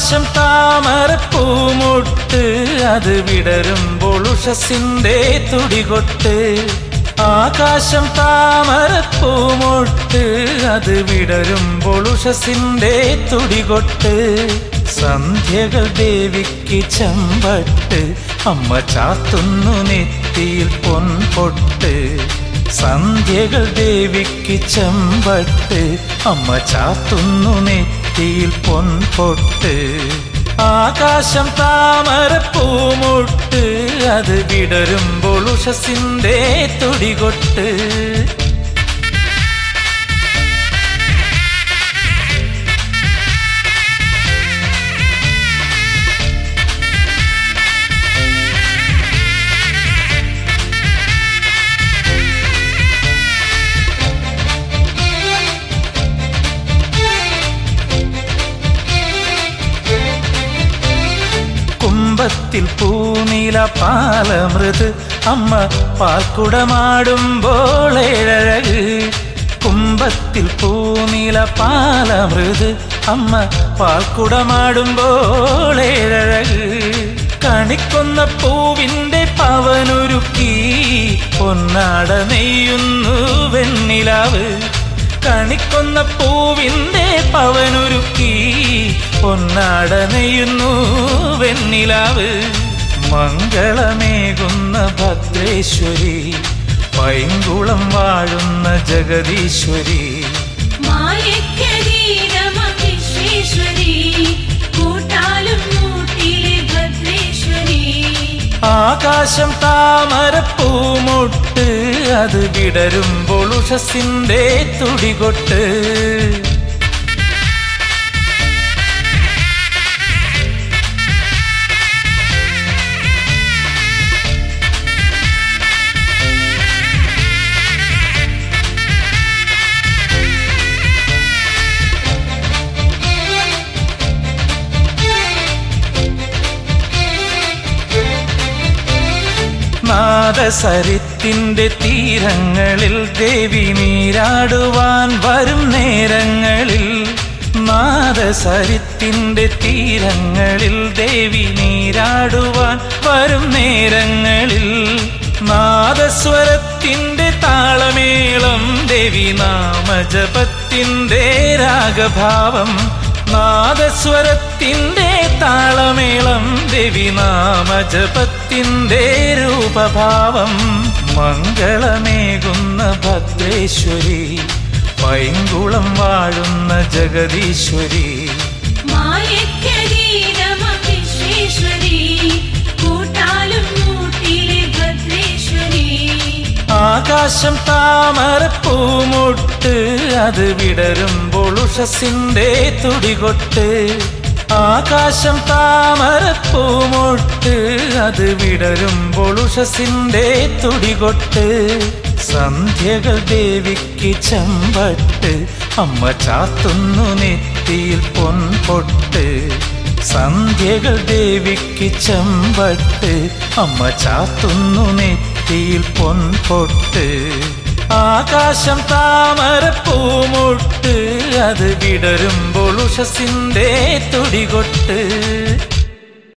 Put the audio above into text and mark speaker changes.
Speaker 1: ആകാശം താമരപ്പൂമുട്ട് അത് വിടരുമ്പോൾ ഉഷസിന്റെ തുടികൊട്ട് ആകാശം താമരപ്പൂമുട്ട് അത് വിടരുമ്പോൾ ഉഷസിന്റെ തുടികൊട്ട് സന്ധ്യകൾ ദേവിക്ക് ചെമ്പട്ട് അമ്മ ചാത്തുന്നു നെറ്റിയിൽ പൊൻപൊട്ട് സന്ധ്യകൾ ദേവിക്ക് ചെമ്പട്ട് അമ്മ ചാത്തുന്നു നെറ്റിയിൽ പൊൻപൊട്ട് ആകാശം താമരപ്പൂമുട്ട് അത് വിടരുമ്പോൾ ഉഷസിന്റെ തുടികൊട്ട് കുംഭത്തിൽ പൂനില പാലമൃത് അമ്മ പാൽക്കുടമാടുമ്പോൾ ഏഴഴക് കുംഭത്തിൽ പൂനില പാലമൃത് അമ്മ പാൽക്കുടമാടുമ്പോൾ ഏഴഴക് കണിക്കൊന്ന പൂവിന്റെ പവനൊരുക്കി പൊന്നാട നെയ്യുന്നു വെണ്ണിലാവ് കണിക്കൊന്ന പൂവിന്റെ പവനൊരുക്കി പൊന്നാട നെയ്യുന്നു വെണ്ണിലാവ് മംഗളമേകുന്ന ഭദ്രേശ്വരി പൈങ്കുളം വാഴുന്ന ജഗദീശ്വരി
Speaker 2: മായക്കരീരമം വിശ്വേശ്വരി കൂട്ടാലും മൂട്ടിലെ ഭദ്രേശ്വരി
Speaker 1: ആകാശം താമരപ്പൂമുട്ട് അത് വിടരുമ്പോൾ ഉഷസിന്റെ തുടികൊട്ട് നാദസരിത്തിന്റെ തീരങ്ങളിൽ ദേവി നീരാടുവാൻ വരും നേരങ്ങളിൽ നാദസരിത്തിന്റെ തീരങ്ങളിൽ ദേവി നീരാടുവാൻ വരും നേരങ്ങളിൽ നാദസ്വരത്തിന്റെ താളമേളം ദേവി നാമജപത്തിന്റെ രാഗഭാവം നാദസ്വരത്തിന്റെ താളമേളം ദേവി നാമജപത്തിന്റെ രൂപഭാവം മംഗളമേകുന്ന ഭദ്രേശ്വരി പൈങ്കുളം വാഴുന്ന ജഗദീശ്വരി
Speaker 2: മായക്കരീരമം വിശ്വേശ്വരി കൂട്ടാലും മൂട്ടിലെ ഭദ്രേശ്വരി
Speaker 1: ആകാശം താമരപ്പൂമുട്ട് അത് വിടരുമ്പോൾ ഉഷസിന്റെ തുടികൊട്ട് ആകാശം താമരപ്പൂമുട്ട് അത് വിടരുമ്പോൾ ഉഷസിന്റെ തുടികൊട്ട് സന്ധ്യകൾ ദേവിക്ക് ചെമ്പട്ട് അമ്മ ചാത്തുന്നു നെറ്റിയിൽ പൊൻപൊട്ട് സന്ധ്യകൾ ദേവിക്ക് ചെമ്പട്ട് അമ്മ ചാത്തുന്നു നെറ്റിയിൽ പൊൻപൊട്ട് ആകാശം താമരപ്പൂമുട്ട് അത് വിടരുമ്പോൾ ഉഷസിന്റെ തുടികൊട്ട്